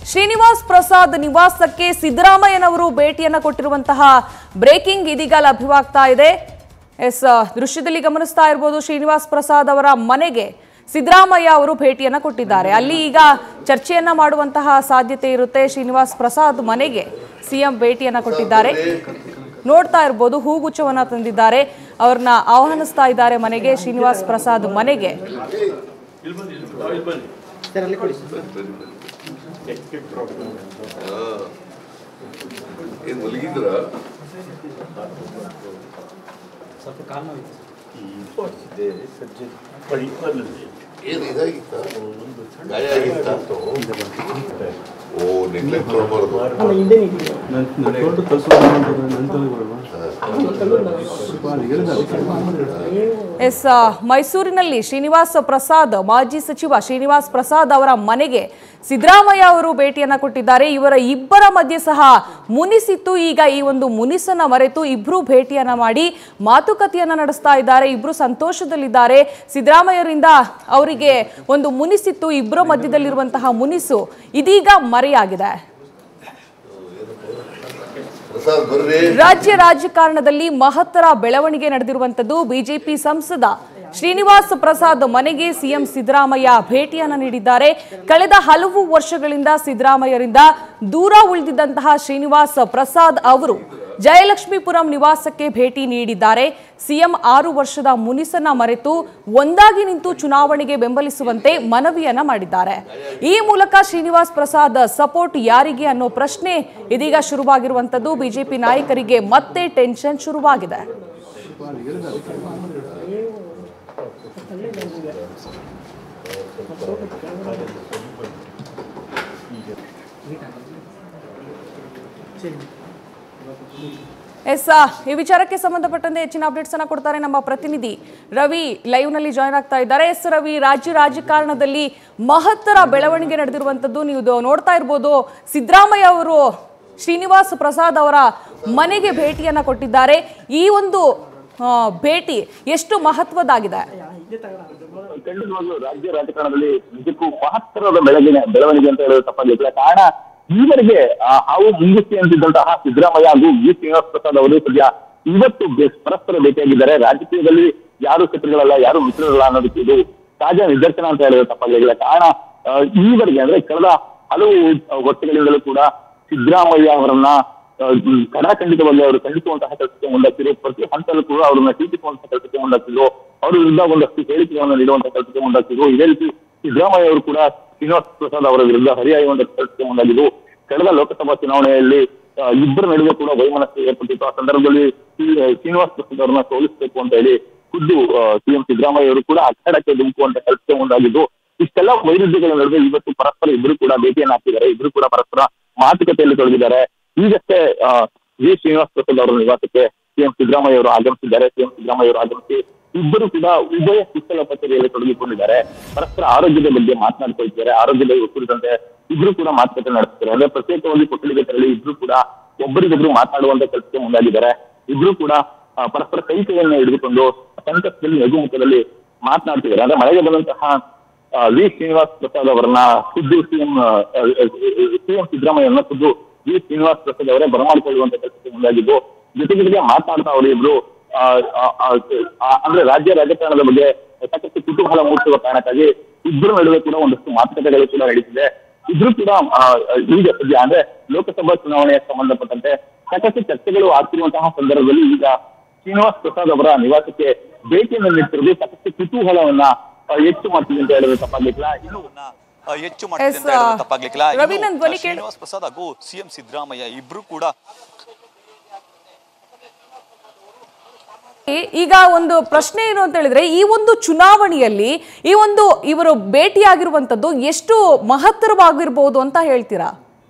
ಶ್ರೀನಿವಾಸ್ ಪ್ರಸಾದ್ ನಿವಾಸಕ್ಕೆ ಸಿದ್ದರಾಮಯ್ಯನವರು ಭೇಟಿಯನ್ನ ಕೊಟ್ಟಿರುವಂತಹ ಬ್ರೇಕಿಂಗ್ ಇದೀಗ ಲಭ್ಯವಾಗ್ತಾ ಇದೆ ಎಸ್ ದೃಶ್ಯದಲ್ಲಿ ಗಮನಿಸ್ತಾ ಇರ್ಬೋದು ಶ್ರೀನಿವಾಸ್ ಪ್ರಸಾದ್ ಅವರ ಮನೆಗೆ ಸಿದ್ದರಾಮಯ್ಯ ಅವರು ಭೇಟಿಯನ್ನ ಕೊಟ್ಟಿದ್ದಾರೆ ಅಲ್ಲಿ ಈಗ ಚರ್ಚೆಯನ್ನ ಮಾಡುವಂತಹ ಸಾಧ್ಯತೆ ಇರುತ್ತೆ ಶ್ರೀನಿವಾಸ್ ಪ್ರಸಾದ್ ಮನೆಗೆ ಸಿಎಂ ಭೇಟಿಯನ್ನ ಕೊಟ್ಟಿದ್ದಾರೆ ನೋಡ್ತಾ ಇರ್ಬೋದು ಹೂಗುಚ್ಛವನ್ನ ತಂದಿದ್ದಾರೆ ಅವ್ರನ್ನ ಆಹ್ವಾನಿಸ್ತಾ ಇದ್ದಾರೆ ಮನೆಗೆ ಶ್ರೀನಿವಾಸ್ ಪ್ರಸಾದ್ ಮನೆಗೆ ಏನ್ ಮಲಗಿದ್ರ ಏನ್ ಇದಾಗಿತ್ತ ಗಾಯ ಆಗಿತ್ತ ಓ ನೆಗ್ಲೆಕ್ಟ್ ಮಾಡಬಾರ್ದು ಎಸ್ ಆ, ಮೈಸೂರಿನಲ್ಲಿ ಶ್ರೀನಿವಾಸ್ ಪ್ರಸಾದ್ ಮಾಜಿ ಸಚಿವ ಶ್ರೀನಿವಾಸ್ ಪ್ರಸಾದ್ ಅವರ ಮನೆಗೆ ಸಿದ್ದರಾಮಯ್ಯ ಅವರು ಭೇಟಿಯನ್ನ ಕೊಟ್ಟಿದ್ದಾರೆ ಇವರ ಇಬ್ಬರ ಮಧ್ಯೆ ಸಹ ಮುನಿಸಿತ್ತು ಈಗ ಈ ಒಂದು ಮುನಿಸನ್ನ ಮರೆತು ಇಬ್ರು ಭೇಟಿಯನ್ನ ಮಾಡಿ ಮಾತುಕತೆಯನ್ನ ನಡೆಸ್ತಾ ಇದ್ದಾರೆ ಇಬ್ರು ಸಂತೋಷದಲ್ಲಿದ್ದಾರೆ ಸಿದ್ದರಾಮಯ್ಯರಿಂದ ಅವರಿಗೆ ಒಂದು ಮುನಿಸಿತ್ತು ಇಬ್ಬರ ಮಧ್ಯದಲ್ಲಿರುವಂತಹ ಮುನಿಸು ಇದೀಗ ಮರೆಯಾಗಿದೆ ಪ್ರಸಾದ್ ಬರ್ರಿ ರಾಜ್ಯ ರಾಜಕಾರಣದಲ್ಲಿ ಮಹತ್ತರ ಬೆಳವಣಿಗೆ ನಡೆದಿರುವಂತದ್ದು ಬಿಜೆಪಿ ಸಂಸದ ಶ್ರೀನಿವಾಸ್ ಪ್ರಸಾದ್ ಮನೆಗೆ ಸಿಎಂ ಸಿದ್ದರಾಮಯ್ಯ ಭೇಟಿಯನ್ನ ನೀಡಿದ್ದಾರೆ ಕಳೆದ ಹಲವು ವರ್ಷಗಳಿಂದ ಸಿದ್ದರಾಮಯ್ಯರಿಂದ ದೂರ ಉಳಿದಿದ್ದಂತಹ ಶ್ರೀನಿವಾಸ್ ಪ್ರಸಾದ್ ಅವರು ಜಯಲಕ್ಷ್ಮೀಪುರಂ ನಿವಾಸಕ್ಕೆ ಭೇಟಿ ನೀಡಿದ್ದಾರೆ ಸಿಎಂ ಆರು ವರ್ಷದ ಮುನಿಸನ್ನ ಮರೆತು ಒಂದಾಗಿ ನಿಂತು ಚುನಾವಣೆಗೆ ಬೆಂಬಲಿಸುವಂತೆ ಮನವಿಯನ್ನ ಮಾಡಿದ್ದಾರೆ ಈ ಮೂಲಕ ಶ್ರೀನಿವಾಸ್ ಪ್ರಸಾದ್ ಸಪೋರ್ಟ್ ಯಾರಿಗೆ ಅನ್ನೋ ಪ್ರಶ್ನೆ ಇದೀಗ ಶುರುವಾಗಿರುವಂತದ್ದು ಬಿಜೆಪಿ ನಾಯಕರಿಗೆ ಮತ್ತೆ ಟೆನ್ಷನ್ ಶುರುವಾಗಿದೆ ಎಸ್ ಆ, ಈ ವಿಚಾರಕ್ಕೆ ಸಂಬಂಧಪಟ್ಟಂತೆ ಹೆಚ್ಚಿನ ಅಪ್ಡೇಟ್ಸ್ ಅನ್ನ ಕೊಡ್ತಾರೆ ನಮ್ಮ ಪ್ರತಿನಿಧಿ ರವಿ ಲೈವ್ ನಲ್ಲಿ ಜಾಯ್ನ್ ಆಗ್ತಾ ಇದ್ದಾರೆ ಎಸ್ ರವಿ ರಾಜ್ಯ ರಾಜಕಾರಣದಲ್ಲಿ ಮಹತ್ತರ ಬೆಳವಣಿಗೆ ನಡೆದಿರುವಂತದ್ದು ನೀವು ಇದು ನೋಡ್ತಾ ಇರ್ಬೋದು ಸಿದ್ದರಾಮಯ್ಯ ಅವರು ಶ್ರೀನಿವಾಸ್ ಪ್ರಸಾದ್ ಅವರ ಮನೆಗೆ ಭೇಟಿಯನ್ನ ಕೊಟ್ಟಿದ್ದಾರೆ ಈ ಒಂದು ಆ, ಭೇಟಿ ಎಷ್ಟು ಮಹತ್ವದಾಗಿದೆ ಖಂಡಿತವಾಗ್ಲೂ ರಾಜ್ಯ ರಾಜಕಾರಣದಲ್ಲಿ ನಿಜಕ್ಕೂ ಮಹತ್ತರದ ಬೆಳಗಿನ ಬೆಳವಣಿಗೆ ಅಂತ ಹೇಳೋದು ತಪ್ಪಾಗಿಲ್ಲ ಕಾರಣ ಈವರೆಗೆ ಆ ಹಾವು ಮುಂಗುಸ್ತಿ ಅಂತಿದ್ದಂತಹ ಸಿದ್ದರಾಮಯ್ಯ ಹಾಗೂ ವಿ ಶ್ರೀನಿವಾಸ ಪ್ರಸಾದ್ ಅವರು ಸದ್ಯ ಇವತ್ತು ಬೆ- ಪರಸ್ಪರ ಭೇಟಿಯಾಗಿದ್ದಾರೆ ರಾಜಕೀಯದಲ್ಲಿ ಯಾರು ಶತ್ರುಗಳಲ್ಲ ಯಾರು ಮಿತ್ರರಲ್ಲ ಅನ್ನೋದಕ್ಕೆ ಇದು ತಾಜಾ ನಿದರ್ಶನ ಅಂತ ಹೇಳೋದು ತಪ್ಪಾಗಿಲ್ಲ ಕಾರಣ ಆ, ಈವರೆಗೆ ಅಂದ್ರೆ ಕಳೆದ ಹಲವು ವರ್ಷಗಳಿಂದಲೂ ಕೂಡ ಸಿದ್ದರಾಮಯ್ಯ ಅವರನ್ನ ಆ, ಹ್ಮ್, ಕಡಾಖಂಡಿತವಾಗಿ ಅವರು ಖಂಡಿಸುವಂತಹ ಕೆಲಸಕ್ಕೆ ಮುಂದಾಗ್ತಿದ್ರು ಪ್ರತಿ ಹಂತಲ್ಲೂ ಕೂಡ ಅವರನ್ನ ಟೀಕಿಸುವಂತಹ ಕೆಲಸಕ್ಕೆ ಮುಂದಾಗ್ತಿದ್ರು ಅವರ ವಿರುದ್ಧ ಒಂದಷ್ಟು ಹೇಳಿಕೆಗಳನ್ನು ನೀಡುವಂತಹ ಕೆಲಸಕ್ಕೆ ಮುಂದಾಗ್ತಿದ್ರು ಇದೇ ರೀತಿ ಸಿದ್ದರಾಮಯ್ಯ ಅವರು ಕೂಡ ಶ್ರೀನಿವಾಸ ಪ್ರಸಾದ್ ಅವರ ವಿರುದ್ಧ ಹರಿಯಾಯುವಂತಹ ಕೆಲಸಕ್ಕೆ ಮುಂದಾಗಿದ್ದು ಕಳೆದ ಲೋಕಸಭಾ ಚುನಾವಣೆಯಲ್ಲಿ ಆ, ಇಬ್ಬರ ನಡುವೆ ಕೂಡ ವೈಮನಸ್ಸು ಏರ್ಪಟ್ಟಿತ್ತು ಆ ಸಂದರ್ಭದಲ್ಲಿ ಶ್ರೀ- ಶ್ರೀನಿವಾಸ ಪ್ರಸಾದ್ ಅವರನ್ನ ಸೋಲಿಸಬೇಕು ಅಂತ ಹೇಳಿ ಖುದ್ದು ಸಿಎಂ ಸಿದ್ದರಾಮಯ್ಯ ಅವರು ಕೂಡ ಅಖಾಡಕ್ಕೆ ಧುಮುಕುವಂತ ಕೆಲಸಕ್ಕೆ ಮುಂದಾಗಿದ್ದು ಇಷ್ಟೆಲ್ಲ ವೈರುಧ್ಯಗಳ ನಡುವೆ ಇವತ್ತು ಪರಸ್ಪರ ಇಬ್ಬರು ಕೂಡ ಭೇಟಿಯನ್ನು ಹಾಕಿದ್ದಾರೆ ಇಬ್ಬರು ಕೂಡ ಪರಸ್ಪರ ಮಾತುಕತೆಯಲ್ಲಿ ತೊಡಗಿದ್ದಾರೆ ಈಗಷ್ಟೇ ಆ, ವಿ ಶ್ರೀನಿವಾಸ ಪ್ರಸಾದ್ ಅವರ ನಿವಾಸಕ್ಕೆ ಸಿಎಂ ಸಿದ್ದರಾಮಯ್ಯ ಅವರು ಆಗಮಿಸಿದ್ದಾರೆ ಸಿಎಂ ಸಿದ್ದರಾಮಯ್ಯ ಅವರು ಆಗಮಿಸಿ ಇಬ್ಬರು ಕೂಡ ಉಭಯ ಕುಶಲ ಕಚೇರಿಯಲ್ಲಿ ತೊಡಗಿಕೊಂಡಿದ್ದಾರೆ ಪರಸ್ಪರ ಆರೋಗ್ಯದ ಬಗ್ಗೆ ಮಾತನಾಡ್ಕೊಳ್ತಿದ್ದಾರೆ ಆರೋಗ್ಯದ ಕುರಿತಂತೆ ಇಬ್ರು ಕೂಡ ಮಾತುಕತೆ ನಡೆಸ್ತಾರೆ ಅಂದ್ರೆ ಪ್ರತ್ಯೇಕವಾಗಿ ಕೊಠಡಿಗೆ ತೆರಳಿ ಇಬ್ರು ಕೂಡ ಒಬ್ಬರಿಗೊಬ್ರು ಮಾತನಾಡುವಂತ ಕೆಲಸಕ್ಕೆ ಮುಂದಾಗಿದ್ದಾರೆ ಇಬ್ರು ಕೂಡ ಆ, ಪರಸ್ಪರ ಕೈ ಕೈಯನ್ನು ಹಿಡಿದುಕೊಂಡು ಸಂಕಷ್ಟದಲ್ಲಿ ನಗುಮುಖದಲ್ಲಿ ಮಾತನಾಡ್ತಿದ್ದಾರೆ ಅಂದ್ರೆ ಮಳೆಗೆ ಬಂದಂತಹ ಆ, ವಿ ಶ್ರೀನಿವಾಸ್ ಪ್ರಸಾದ್ ಅವರನ್ನ ಖುದ್ದು ಸಿಎಂ ಸಿಎಂ ಸಿದ್ದರಾಮಯ್ಯನ ಖುದ್ದು ವಿ ಶ್ರೀನಿವಾಸ್ ಪ್ರಸಾದ್ ಅವರೇ ಬರಮಾಡಿಕೊಳ್ಳುವಂತ ಕೆಲಸಕ್ಕೆ ಮುಂದಾಗಿದ್ದು ಜೊತೆ ಜೊತೆಗೆ ಮಾತನಾಡ್ತಾ ಅವರು ಇಬ್ರು ಆ, ಆ, ಆ, ಆ, ಅಂದ್ರೆ ರಾಜ್ಯ ರಾಜಕಾರಣದ ಬಗ್ಗೆ ಸಾಕಷ್ಟು ಕುತೂಹಲ ಮೂಡಿಸುವ ಕಾರಣಕ್ಕಾಗಿ ಇಬ್ಬರ ನಡುವೆ ಕೂಡ ಒಂದಷ್ಟು ಮಾತುಕತೆಗಳು ಕೂಡ ನಡೀತಿದೆ ಇಬ್ರು ಕೂಡ ಆ, ಈಗ ಸದ್ಯ ಅಂದ್ರೆ ಲೋಕಸಭಾ ಚುನಾವಣೆಯ ಸಂಬಂಧಪಟ್ಟಂತೆ ಸಾಕಷ್ಟು ಚರ್ಚೆಗಳು ಆಗ್ತಿರುವಂತಹ ಸಂದರ್ಭದಲ್ಲಿ ಈಗ ಶ್ರೀನಿವಾಸ್ ಪ್ರಸಾದ್ ಅವರ ನಿವಾಸಕ್ಕೆ ಭೇಟಿಯನ್ನು ನೀಡ್ತಿರೋದು ಸಾಕಷ್ಟು ಕುತೂಹಲವನ್ನ ಆ, ಹೆಚ್ಚು ಮಾಡ್ತಿದೆ ಅಂತ ಹೇಳಿದ್ರೆ ತಪ್ಪಾಗ್ಲಿಕ್ಕಿಲ್ಲ ಇನ್ನು ಆ, ಹೆಚ್ಚು ಮಾಡ್ತಿದೆ ಎಸ್, ಅಂತ ಹೇಳಿದ್ರೆ ತಪ್ಪಾಗ್ಲಿಕ್ಕಿಲ್ಲ ರವಿ, ಇನ್ನು, ನನ್ ಧ್ವನಿ ಕೇಳು. ಶ್ರೀನಿವಾಸ್ ಪ್ರಸಾದ್ ಹಾಗೂ ಸಿಎಂ ಸಿದ್ದರಾಮಯ್ಯ ಇಬ್ರು ಕೂಡ ಈಗ ಒಂದು ಪ್ರಶ್ನೆ ಏನು ಅಂತ ಹೇಳಿದ್ರೆ ಈ ಒಂದು ಚುನಾವಣೆಯಲ್ಲಿ ಈ ಒಂದು ಇವರು ಭೇಟಿಯಾಗಿರುವಂತದ್ದು ಎಷ್ಟು ಮಹತ್ತರವಾಗಿರ್ಬೋದು ಅಂತ ಹೇಳ್ತೀರಾ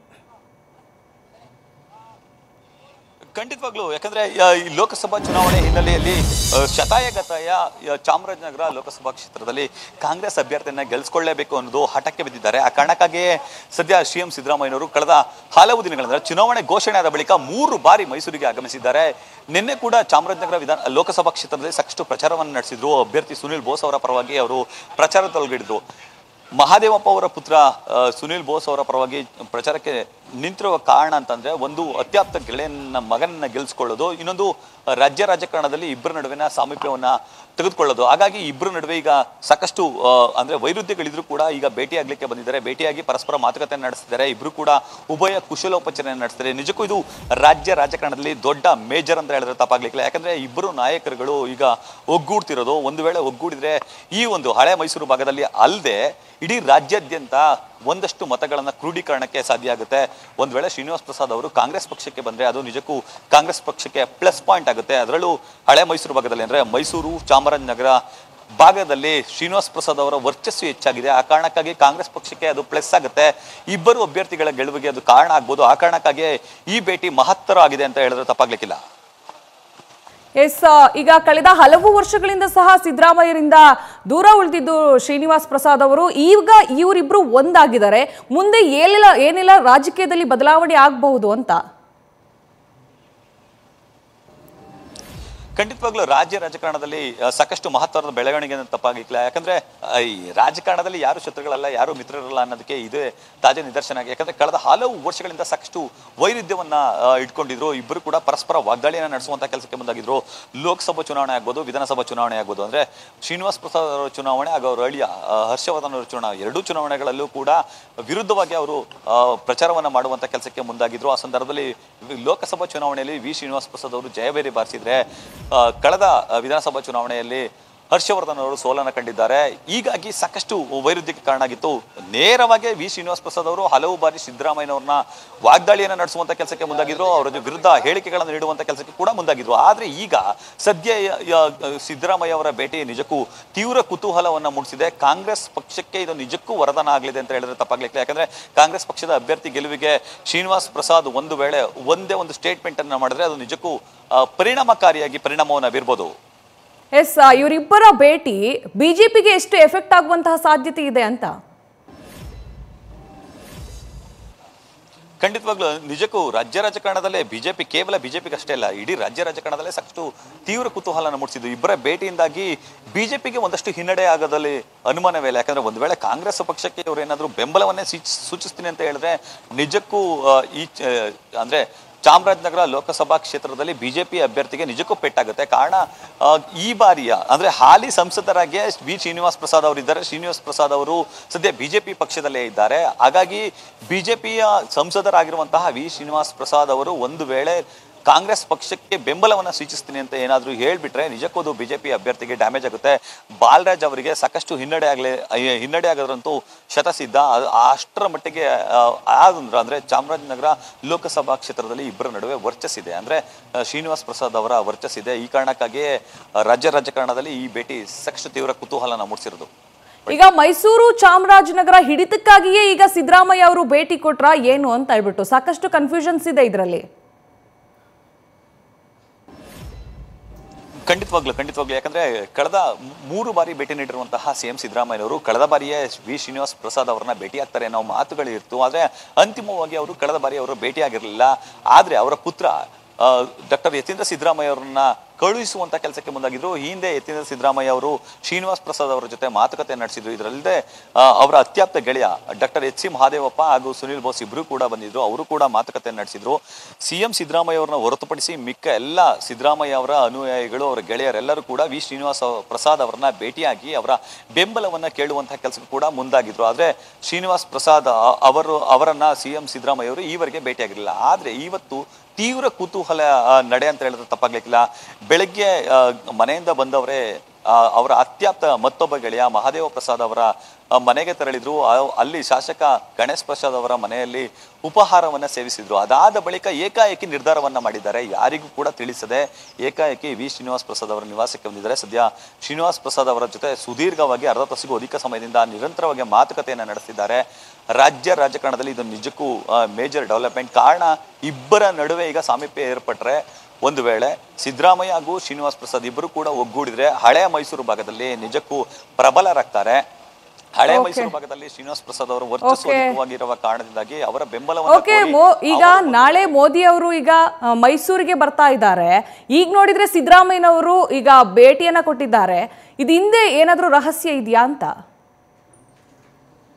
ಖಂಡಿತವಾಗ್ಲೂ ಯಾಕಂದ್ರೆ ಆ, ಈ ಲೋಕಸಭಾ ಚುನಾವಣೆ ಹಿನ್ನೆಲೆಯಲ್ಲಿ ಆ, ಶತಾಯಗತಾಯ ಆ, ಚಾಮರಾಜನಗರ ಲೋಕಸಭಾ ಕ್ಷೇತ್ರದಲ್ಲಿ ಕಾಂಗ್ರೆಸ್ ಅಭ್ಯರ್ಥಿಯನ್ನ ಗೆಲ್ಸ್ಕೊಳ್ಳೇಬೇಕು ಅನ್ನೋದು ಹಠಕ್ಕೆ ಬಿದ್ದಿದ್ದಾರೆ ಆ ಕಾರಣಕ್ಕಾಗಿಯೇ ಸದ್ಯ ಸಿಎಂ ಸಿದ್ದರಾಮಯ್ಯನವರು ಕಳೆದ ಹಲವು ದಿನಗಳಿಂದ ಚುನಾವಣೆ ಘೋಷಣೆ ಆದ ಬಳಿಕ ಮೂರು ಬಾರಿ ಮೈಸೂರಿಗೆ ಆಗಮಿಸಿದ್ದಾರೆ ನಿನ್ನೆ ಕೂಡ ಚಾಮರಾಜನಗರ ವಿಧಾನ ಲೋಕಸಭಾ ಕ್ಷೇತ್ರದಲ್ಲಿ ಸಾಕಷ್ಟು ಪ್ರಚಾರವನ್ನು ನಡೆಸಿದ್ರು ಅಭ್ಯರ್ಥಿ ಸುನಿಲ್ ಬೋಸ್ ಅವರ ಪರವಾಗಿ ಅವರು ಪ್ರಚಾರ ತೊಲಗಿಡಿದ್ರು ಮಹಾದೇವಪ್ಪ ಅವರ ಪುತ್ರ ಆ, ಸುನಿಲ್ ಬೋಸ್ ಅವರ ಪರವಾಗಿ ಪ್ರಚಾರಕ್ಕೆ ನಿಂತಿರುವ ಕಾರಣ ಅಂತಂದ್ರೆ ಒಂದು ಅತ್ಯಾಪ್ತ ಗೆಳೆಯನ ಮಗನನ್ನ ಗೆಲ್ಸ್ಕೊಳ್ಳೋದು ಇನ್ನೊಂದು ರಾಜ್ಯ ರಾಜಕಾರಣದಲ್ಲಿ ಇಬ್ಬರ ನಡುವಿನ ಸಾಮೀಪ್ಯವನ್ನ ತೆಗೆದುಕೊಳ್ಳೋದು ಹಾಗಾಗಿ ಇಬ್ಬರ ನಡುವೆ ಈಗ ಸಾಕಷ್ಟು ಆ, ಅಂದ್ರೆ ವೈರುಧ್ಯಗಳಿದ್ರು ಕೂಡ ಈಗ ಭೇಟಿಯಾಗ್ಲಿಕ್ಕೆ ಬಂದಿದ್ದಾರೆ ಭೇಟಿಯಾಗಿ ಪರಸ್ಪರ ಮಾತುಕತೆ ನಡೆಸ್ತಿದ್ದಾರೆ ಇಬ್ರು ಕೂಡ ಉಭಯ ಕುಶಲೋಪಚಾರ ನಡೆಸ್ತಾರೆ ನಿಜಕ್ಕೂ ಇದು ರಾಜ್ಯ ರಾಜಕಾರಣದಲ್ಲಿ ದೊಡ್ಡ ಮೇಜರ್ ಅಂತ ಹೇಳಿದ್ರೆ ತಪ್ಪಾಗ್ಲಿಕ್ಕಿಲ್ಲ ಯಾಕಂದ್ರೆ ಇಬ್ಬರು ನಾಯಕರುಗಳು ಈಗ ಒಗ್ಗೂಡ್ತಿರೋದು ಒಂದು ವೇಳೆ ಒಗ್ಗೂಡಿದ್ರೆ ಈ ಒಂದು ಹಳೆ ಮೈಸೂರು ಭಾಗದಲ್ಲಿ ಅಲ್ಲದೆ ಇಡೀ ರಾಜ್ಯಾದ್ಯಂತ ಒಂದಷ್ಟು ಮತಗಳನ್ನ ಕ್ರೋಢೀಕರಣಕ್ಕೆ ಸಾಧ್ಯ ಆಗುತ್ತೆ ಒಂದ್ ವೇಳೆ ಶ್ರೀನಿವಾಸ್ ಪ್ರಸಾದ್ ಅವರು ಕಾಂಗ್ರೆಸ್ ಪಕ್ಷಕ್ಕೆ ಬಂದ್ರೆ ಅದು ನಿಜಕ್ಕೂ ಕಾಂಗ್ರೆಸ್ ಪಕ್ಷಕ್ಕೆ ಪ್ಲಸ್ ಪಾಯಿಂಟ್ ಆಗುತ್ತೆ ಅದರಲ್ಲೂ ಹಳೆ ಮೈಸೂರು ಭಾಗದಲ್ಲಿ ಅಂದ್ರೆ ಮೈಸೂರು ಚಾಮರಾಜನಗರ ಭಾಗದಲ್ಲಿ ಶ್ರೀನಿವಾಸ್ ಪ್ರಸಾದ್ ಅವರ ವರ್ಚಸ್ಸು ಹೆಚ್ಚಾಗಿದೆ ಆ ಕಾರಣಕ್ಕಾಗಿ ಕಾಂಗ್ರೆಸ್ ಪಕ್ಷಕ್ಕೆ ಅದು ಪ್ಲಸ್ ಆಗುತ್ತೆ ಇಬ್ಬರು ಅಭ್ಯರ್ಥಿಗಳ ಗೆಲುವಿಗೆ ಅದು ಕಾರಣ ಆಗ್ಬೋದು ಆ ಕಾರಣಕ್ಕಾಗಿ ಈ ಭೇಟಿ ಮಹತ್ತರ ಆಗಿದೆ ಅಂತ ಹೇಳಿದ್ರೆ ತಪ್ಪಾಗ್ಲಿಕ್ಕಿಲ್ಲ ಎಸ್ ಈಗ ಕಳೆದ ಹಲವು ವರ್ಷಗಳಿಂದ ಸಹ ಸಿದ್ದರಾಮಯ್ಯರಿಂದ ದೂರ ಉಳಿದಿದ್ದು ಶ್ರೀನಿವಾಸ್ ಪ್ರಸಾದ್ ಅವರು ಈಗ ಇವರಿಬ್ರು ಒಂದಾಗಿದ್ದಾರೆ ಮುಂದೆ ಏನೆಲ್ಲ ಏನೆಲ್ಲ ರಾಜಕೀಯದಲ್ಲಿ ಬದಲಾವಣೆ ಆಗಬಹುದು ಅಂತ ಖಂಡಿತವಾಗ್ಲೂ ರಾಜ್ಯ ರಾಜಕಾರಣದಲ್ಲಿ ಆ, ಸಾಕಷ್ಟು ಮಹತ್ವದ ಬೆಳವಣಿಗೆ ಅಂತ ತಪ್ಪಾಗಿಲ್ಲ ಯಾಕಂದ್ರೆ ಆ, ಈ ರಾಜಕಾರಣದಲ್ಲಿ ಯಾರು ಶತ್ರುಗಳಲ್ಲ ಯಾರು ಮಿತ್ರರಲ್ಲ ಅನ್ನೋದಕ್ಕೆ ಇದೇ ತಾಜಾ ನಿದರ್ಶನ ಆಗಿದೆ ಯಾಕಂದ್ರೆ ಕಳೆದ ಹಲವು ವರ್ಷಗಳಿಂದ ಸಾಕಷ್ಟು ವೈರುಧ್ಯವನ್ನ ಆ, ಇಟ್ಕೊಂಡಿದ್ರು ಇಬ್ಬರು ಕೂಡ ಪರಸ್ಪರ ವಾಗ್ದಾಳಿಯನ್ನ ನಡೆಸುವಂತ ಕೆಲಸಕ್ಕೆ ಮುಂದಾಗಿದ್ರು ಲೋಕಸಭಾ ಚುನಾವಣೆ ಆಗ್ಬೋದು ವಿಧಾನಸಭಾ ಚುನಾವಣೆ ಆಗ್ಬೋದು ಅಂದ್ರೆ ಶ್ರೀನಿವಾಸ್ ಪ್ರಸಾದ್ ಅವರ ಚುನಾವಣೆ ಹಾಗೂ ಅವರ ಅಳಿಯ ಆ, ಹರ್ಷವರ್ಧನ್ ಅವರ ಚುನಾವಣೆ ಎರಡೂ ಚುನಾವಣೆಗಳಲ್ಲೂ ಕೂಡ ವಿರುದ್ಧವಾಗಿ ಅವರು ಆ, ಪ್ರಚಾರವನ್ನ ಮಾಡುವಂತ ಕೆಲಸಕ್ಕೆ ಮುಂದಾಗಿದ್ರು ಆ ಸಂದರ್ಭದಲ್ಲಿ ಲೋಕಸಭಾ ಚುನಾವಣೆಯಲ್ಲಿ ವಿ ಶ್ರೀನಿವಾಸ್ ಪ್ರಸಾದ್ ಅವರು ಜಯಬೇರಿ ಬಾರಿಸಿದ್ರೆ ಆ, ಕಳೆದ ಆ, ವಿಧಾನಸಭಾ ಚುನಾವಣೆಯಲ್ಲಿ ಹರ್ಷವರ್ಧನ್ ಅವರು ಸೋಲನ್ನ ಕಂಡಿದ್ದಾರೆ ಹೀಗಾಗಿ ಸಾಕಷ್ಟು ವೈರುಧ್ಯಕ್ಕೆ ಕಾರಣ ಆಗಿತ್ತು ನೇರವಾಗಿ ವಿ ಶ್ರೀನಿವಾಸ್ ಪ್ರಸಾದ್ ಅವರು ಹಲವು ಬಾರಿ ಸಿದ್ದರಾಮಯ್ಯನವ್ರನ್ನ ವಾಗ್ದಾಳಿಯನ್ನ ನಡೆಸುವಂತ ಕೆಲಸಕ್ಕೆ ಮುಂದಾಗಿದ್ರು ಅವರ ವಿರುದ್ಧ ಹೇಳಿಕೆಗಳನ್ನು ನೀಡುವಂತ ಕೆಲಸಕ್ಕೆ ಕೂಡ ಮುಂದಾಗಿದ್ರು ಆದ್ರೆ ಈಗ ಸದ್ಯ ಯ- ಯ- ಸಿದ್ದರಾಮಯ್ಯ ಅವರ ಭೇಟಿ ನಿಜಕ್ಕೂ ತೀವ್ರ ಕುತೂಹಲವನ್ನ ಮೂಡಿಸಿದೆ ಕಾಂಗ್ರೆಸ್ ಪಕ್ಷಕ್ಕೆ ಇದು ನಿಜಕ್ಕೂ ವರದಾನ ಆಗಲಿದೆ ಅಂತ ಹೇಳಿದ್ರೆ ತಪ್ಪಾಗ್ಲಿಕ್ಕೆ ಯಾಕಂದ್ರೆ ಕಾಂಗ್ರೆಸ್ ಪಕ್ಷದ ಅಭ್ಯರ್ಥಿ ಗೆಲುವಿಗೆ ಶ್ರೀನಿವಾಸ್ ಪ್ರಸಾದ್ ಒಂದು ವೇಳೆ ಒಂದೇ ಒಂದು ಸ್ಟೇಟ್ಮೆಂಟ್ ಅನ್ನ ಮಾಡಿದ್ರೆ ಅದು ನಿಜಕ್ಕೂ ಆ, ಪರಿಣಾಮಕಾರಿಯಾಗಿ ಪರಿಣಾಮವನ್ನು ಬೀರ್ಬೋದು ಎಸ್ ಇವರಿಬ್ಬರ ಭೇಟಿ ಬಿಜೆಪಿಗೆ ಎಷ್ಟು ಎಫೆಕ್ಟ್ ಆಗುವಂತಹ ಸಾಧ್ಯತೆ ಇದೆ ಅಂತ ಖಂಡಿತವಾಗ್ಲೂ ನಿಜಕ್ಕೂ ರಾಜ್ಯ ರಾಜಕಾರಣದಲ್ಲೇ ಬಿಜೆಪಿ ಕೇವಲ ಬಿಜೆಪಿಗೆ ಅಷ್ಟೇ ಅಲ್ಲ ಇಡೀ ರಾಜ್ಯ ರಾಜಕಾರಣದಲ್ಲೇ ಸಾಕಷ್ಟು ತೀವ್ರ ಕುತೂಹಲನ ಮೂಡಿಸಿದ್ದು ಇಬ್ಬರ ಭೇಟಿಯಿಂದಾಗಿ ಬಿಜೆಪಿಗೆ ಒಂದಷ್ಟು ಹಿನ್ನಡೆ ಆಗೋದಲ್ಲಿ ಅನುಮಾನವೇ ಇಲ್ಲ ಯಾಕಂದ್ರೆ ಒಂದು ವೇಳೆ ಕಾಂಗ್ರೆಸ್ ಪಕ್ಷಕ್ಕೆ ಇವರು ಏನಾದರೂ ಬೆಂಬಲವನ್ನೇ ಸೂಚ್- ಸೂಚಿಸ್ತೀನಿ ಅಂತ ಹೇಳಿದ್ರೆ ನಿಜಕ್ಕೂ ಆ, ಈ ಚ- ಅಂದ್ರೆ ಚಾಮರಾಜನಗರ ಲೋಕಸಭಾ ಕ್ಷೇತ್ರದಲ್ಲಿ ಬಿಜೆಪಿ ಅಭ್ಯರ್ಥಿಗೆ ನಿಜಕ್ಕೂ ಪೆಟ್ಟಾಗುತ್ತೆ ಕಾರಣ ಆ, ಈ ಬಾರಿಯ ಅಂದ್ರೆ ಹಾಲಿ ಸಂಸದರಾಗಿ ವಿ ಶ್ರೀನಿವಾಸ್ ಪ್ರಸಾದ್ ಅವರು ಇದ್ದಾರೆ ಶ್ರೀನಿವಾಸ್ ಪ್ರಸಾದ್ ಅವರು ಸದ್ಯ ಬಿಜೆಪಿ ಪಕ್ಷದಲ್ಲೇ ಇದ್ದಾರೆ ಹಾಗಾಗಿ ಬಿಜೆಪಿಯ ಸಂಸದರಾಗಿರುವಂತಹ ವಿ ಶ್ರೀನಿವಾಸ್ ಪ್ರಸಾದ್ ಅವರು ಒಂದು ವೇಳೆ ಕಾಂಗ್ರೆಸ್ ಪಕ್ಷಕ್ಕೆ ಬೆಂಬಲವನ್ನ ಸೂಚಿಸ್ತೀನಿ ಅಂತ ಏನಾದರೂ ಹೇಳ್ಬಿಟ್ರೆ ನಿಜಕ್ಕೂ ಅದು ಬಿಜೆಪಿ ಅಭ್ಯರ್ಥಿಗೆ ಡ್ಯಾಮೇಜ್ ಆಗುತ್ತೆ ಬಾಲರಾಜ್ ಅವರಿಗೆ ಸಾಕಷ್ಟು ಹಿನ್ನಡೆ ಆಗಲಿ ಹಿನ್ನಡೆ ಆಗೋದ್ರಂತೂ ಶತಸಿದ್ಧ ಅದು ಅಷ್ಟರ ಮಟ್ಟಿಗೆ ಆ, ಆದಂದ್ರೆ ಅಂದ್ರೆ ಚಾಮರಾಜನಗರ ಲೋಕಸಭಾ ಕ್ಷೇತ್ರದಲ್ಲಿ ಇಬ್ಬರ ನಡುವೆ ವರ್ಚಸ್ಸಿದೆ ಅಂದ್ರೆ ಆ, ಶ್ರೀನಿವಾಸ್ ಪ್ರಸಾದ್ ಅವರ ವರ್ಚಸ್ಸಿದೆ ಈ ಕಾರಣಕ್ಕಾಗಿಯೇ ಆ, ರಾಜ್ಯ ರಾಜಕಾರಣದಲ್ಲಿ ಈ ಭೇಟಿ ಸಾಕಷ್ಟು ತೀವ್ರ ಕುತೂಹಲನ ಮೂಡಿಸಿರೋದು ಈಗ ಮೈಸೂರು ಚಾಮರಾಜನಗರ ಹಿಡಿತಕ್ಕಾಗಿಯೇ ಈಗ ಸಿದ್ದರಾಮಯ್ಯ ಅವರು ಭೇಟಿ ಕೊಟ್ರ ಏನು ಅಂತ ಹೇಳ್ಬಿಟ್ಟು ಸಾಕಷ್ಟು ಕನ್ಫ್ಯೂಷನ್ಸ್ ಇದೆ ಇದರಲ್ಲಿ ಖಂಡಿತವಾಗ್ಲು ಖಂಡಿತವಾಗ್ಲು ಯಾಕಂದ್ರೆ ಕಳೆದ ಮೂರು ಬಾರಿ ಭೇಟಿ ನೀಡಿರುವಂತಹ ಸಿ ಎಂ ಸಿದ್ದರಾಮಯ್ಯನವರು ಕಳೆದ ಬಾರಿಯೇ ವಿ ಶ್ರೀನಿವಾಸ್ ಪ್ರಸಾದ್ ಅವರನ್ನ ಭೇಟಿಯಾಗ್ತಾರೆ ಅನ್ನೋ ಮಾತುಗಳಿತ್ತು ಆದ್ರೆ ಅಂತಿಮವಾಗಿ ಅವರು ಕಳೆದ ಬಾರಿ ಅವರು ಭೇಟಿಯಾಗಿರಲಿಲ್ಲ ಆದ್ರೆ ಅವರ ಪುತ್ರ ಡಾಕ್ಟರ್ ಯತೀಂದ್ರ ಸಿದ್ದರಾಮಯ್ಯ ಅವರನ್ನ ಕಳುಹಿಸುವಂತ ಕೆಲಸಕ್ಕೆ ಮುಂದಾಗಿದ್ರು ಈ ಹಿಂದೆ ಯತೀಂದ್ರ ಸಿದ್ದರಾಮಯ್ಯ ಅವರು ಶ್ರೀನಿವಾಸ್ ಪ್ರಸಾದ್ ಅವರ ಜೊತೆ ಮಾತುಕತೆ ನಡೆಸಿದ್ರು ಇದರಲ್ಲದೆ ಆ, ಅವರ ಅತ್ಯಾಪ್ತ ಗೆಳೆಯ ಡಾಕ್ಟರ್ ಎಚ್ ಸಿ ಮಹಾದೇವಪ್ಪ ಹಾಗೂ ಸುನಿಲ್ ಬೋಸ್ ಇಬ್ರು ಕೂಡ ಬಂದಿದ್ರು ಅವರು ಕೂಡ ಮಾತುಕತೆ ನಡೆಸಿದ್ರು ಸಿಎಂ ಸಿದ್ದರಾಮಯ್ಯ ಅವರನ್ನ ಹೊರತುಪಡಿಸಿ ಮಿಕ್ಕ ಎಲ್ಲ ಸಿದ್ದರಾಮಯ್ಯ ಅವರ ಅನುಯಾಯಿಗಳು ಅವರ ಗೆಳೆಯರೆಲ್ಲರೂ ಕೂಡ ವಿ ಶ್ರೀನಿವಾಸ ಪ್ರಸಾದ್ ಅವರನ್ನ ಭೇಟಿಯಾಗಿ ಅವರ ಬೆಂಬಲವನ್ನ ಕೇಳುವಂತಹ ಕೆಲಸಕ್ಕೆ ಕೂಡ ಮುಂದಾಗಿದ್ರು ಆದ್ರೆ ಶ್ರೀನಿವಾಸ್ ಪ್ರಸಾದ್ ಅ- ಅವರು ಅವರನ್ನ ಸಿಎಂ ಸಿದ್ದರಾಮಯ್ಯ ಅವರು ಈವರೆಗೆ ಭೇಟಿಯಾಗಿರಲಿಲ್ಲ ಆದ್ರೆ ಇವತ್ತು ತೀವ್ರ ಕುತೂಹಲ ಆ, ನಡೆ ಅಂತ ಹೇಳಿದ್ರೆ ತಪ್ಪಾಗ್ಲಿಕ್ಕಿಲ್ಲ ಬೆಳಗ್ಗೆ ಆ, ಮನೆಯಿಂದ ಬಂದವರೇ ಆ, ಅವರ ಅತ್ಯಾಪ್ತ ಮತ್ತೊಬ್ಬ ಗೆಳೆಯ ಮಹಾದೇವ ಪ್ರಸಾದ್ ಅವರ ಆ, ಮನೆಗೆ ತೆರಳಿದ್ರು ಆ- ಅಲ್ಲಿ ಶಾಸಕ ಗಣೇಶ್ ಪ್ರಸಾದ್ ಅವರ ಮನೆಯಲ್ಲಿ ಉಪಹಾರವನ್ನ ಸೇವಿಸಿದ್ರು ಅದಾದ ಬಳಿಕ ಏಕಾಏಕಿ ನಿರ್ಧಾರವನ್ನ ಮಾಡಿದ್ದಾರೆ ಯಾರಿಗೂ ಕೂಡ ತಿಳಿಸದೆ ಏಕಾಏಕಿ ವಿ ಶ್ರೀನಿವಾಸ್ ಪ್ರಸಾದ್ ಅವರ ನಿವಾಸಕ್ಕೆ ಬಂದಿದ್ದಾರೆ ಸದ್ಯ ಶ್ರೀನಿವಾಸ್ ಪ್ರಸಾದ್ ಅವರ ಜೊತೆ ಸುದೀರ್ಘವಾಗಿ ಅರ್ಧ ತಾಸಿಗೂ ಅಧಿಕ ಸಮಯದಿಂದ ನಿರಂತರವಾಗಿ ಮಾತುಕತೆಯನ್ನ ನಡೆಸಿದ್ದಾರೆ ರಾಜ್ಯ ರಾಜಕಾರಣದಲ್ಲಿ ಇದು ನಿಜಕ್ಕೂ ಮೇಜರ್ ಡೆವಲಪ್ಮೆಂಟ್ ಕಾರಣ ಇಬ್ಬರ ನಡುವೆ ಈಗ ಸಾಮೀಪ್ಯ ಏರ್ಪಟ್ರೆ ಒಂದು ವೇಳೆ ಸಿದ್ದರಾಮಯ್ಯ ಹಾಗೂ ಶ್ರೀನಿವಾಸ್ ಪ್ರಸಾದ್ ಇಬ್ಬರು ಕೂಡ ಒಗ್ಗೂಡಿದ್ರೆ ಹಳೆ ಮೈಸೂರು ಭಾಗದಲ್ಲಿ ನಿಜಕ್ಕೂ ಪ್ರಬಲರಾಗ್ತಾರೆ ಹಳೆ Okay. ಮೈಸೂರು ಭಾಗದಲ್ಲಿ ಶ್ರೀನಿವಾಸ್ ಪ್ರಸಾದ್ ಅವರು ವರ್ಚಸ್ಸು Okay. ಅಧಿಕವಾಗಿರುವ ಕಾರಣದಿಂದಾಗಿ ಅವರ ಬೆಂಬಲವನ್ನು ಓಕೆ ಕೋರಿ ಮೋ ಈಗ ಅವರು- ನಾಳೆ ಮೋದಿ ಅವರು ಈಗ ಆ, ಮೈಸೂರಿಗೆ ಬರ್ತಾ ಇದ್ದಾರೆ ಈಗ ನೋಡಿದ್ರೆ ಸಿದ್ದರಾಮಯ್ಯನವರು ಈಗ ಭೇಟಿಯನ್ನ ಕೊಟ್ಟಿದ್ದಾರೆ ಇದು ಹಿಂದೆ ಏನಾದ್ರೂ ರಹಸ್ಯ ಇದೆಯಾ ಅಂತ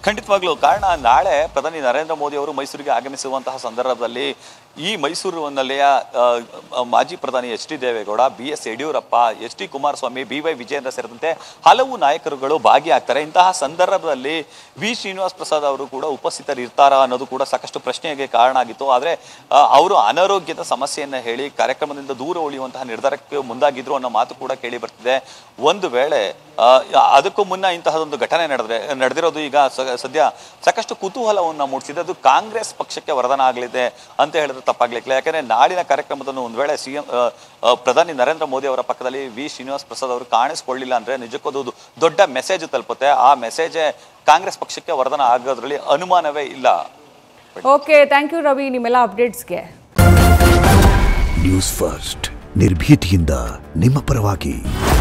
ಖಂಡಿತವಾಗ್ಲೂ ಕಾರಣ ನಾಳೆ ಪ್ರಧಾನಿ ನರೇಂದ್ರ ಮೋದಿ ಅವರು ಮೈಸೂರಿಗೆ ಆಗಮಿಸುವಂತಹ ಸಂದರ್ಭದಲ್ಲಿ ಈ ಮೈಸೂರಿನಲ್ಲಿಯ ಆ, ಆ, ಮಾಜಿ ಪ್ರಧಾನಿ H D Devegowda B S Yediyurappa H D Kumaraswamy B Y Vijayendra ಸೇರಿದಂತೆ ಹಲವು ನಾಯಕರುಗಳು ಭಾಗಿಯಾಗ್ತಾರೆ ಇಂತಹ ಸಂದರ್ಭದಲ್ಲಿ ವಿ ಶ್ರೀನಿವಾಸ ಪ್ರಸಾದ್ ಅವರು ಕೂಡ ಉಪಸ್ಥಿತರಿರ್ತಾರಾ ಅನ್ನೋದು ಕೂಡ ಸಾಕಷ್ಟು ಪ್ರಶ್ನೆಗೆ ಕಾರಣ ಆಗಿತ್ತು ಆದರೆ ಆ, ಅವರು ಅನಾರೋಗ್ಯದ ಸಮಸ್ಯೆಯನ್ನ ಹೇಳಿ ಕಾರ್ಯಕ್ರಮದಿಂದ ದೂರ ಉಳಿಯುವಂತಹ ನಿರ್ಧಾರಕ್ಕೆ ಮುಂದಾಗಿದ್ರು ಅನ್ನೋ ಮಾತು ಕೂಡ ಕೇಳಿ ಬರ್ತಿದೆ ಒಂದು ವೇಳೆ ಆ, ಅದಕ್ಕೂ ಮುನ್ನ ಇಂತಹದೊಂದು ಘಟನೆ ನಡೆದ್ರೆ ನಡೆದಿರೋದು ಈಗ ಸ- ಸದ್ಯ ಸಾಕಷ್ಟು ಕುತೂಹಲವನ್ನ ಮೂಡಿಸಿದೆ ಅದು ಕಾಂಗ್ರೆಸ್ ಪಕ್ಷಕ್ಕೆ ವರದಾನ ಆಗಲಿದೆ ಅಂತ ಹೇಳಿದ್ರೆ ತಪ್ಪಾಗ್ಲಿಕ್ಕಿಲ್ಲ ಯಾಕಂದ್ರೆ ನಾಳಿನ ಕಾರ್ಯಕ್ರಮದಲ್ಲಿ ಒಂದು ವೇಳೆ ಸಿಎಂ ಪ್ರಧಾನಿ ನರೇಂದ್ರ ಮೋದಿ ಅವರ ಪಕ್ಕದಲ್ಲಿ ವಿ ಶ್ರೀನಿವಾಸ್ ಪ್ರಸಾದ್ ಅವರು ಕಾಣಿಸ್ಕೊಳ್ಳಿಲ್ಲ ಅಂದ್ರೆ ನಿಜಕ್ಕೂ ಅದು ದೊಡ್ಡ ಮೆಸೇಜ್ ತಲುಪುತ್ತೆ ಆ ಮೆಸೇಜೇ ಕಾಂಗ್ರೆಸ್ ಪಕ್ಷಕ್ಕೆ ವರದಾನ ಆಗೋದ್ರಲ್ಲಿ ಅನುಮಾನವೇ ಇಲ್ಲ ಓಕೆ ಥ್ಯಾಂಕ್ ಯು ರವಿ ನಿಮ್ಮೆಲ್ಲ ಅಪ್ಡೇಟ್ಸ್ಗೆ ನ್ಯೂಸ್ ಫಸ್ಟ್ ನಿರ್ಭೀತಿಯಿಂದ ನಿಮ್ಮ ಪರವಾಗಿ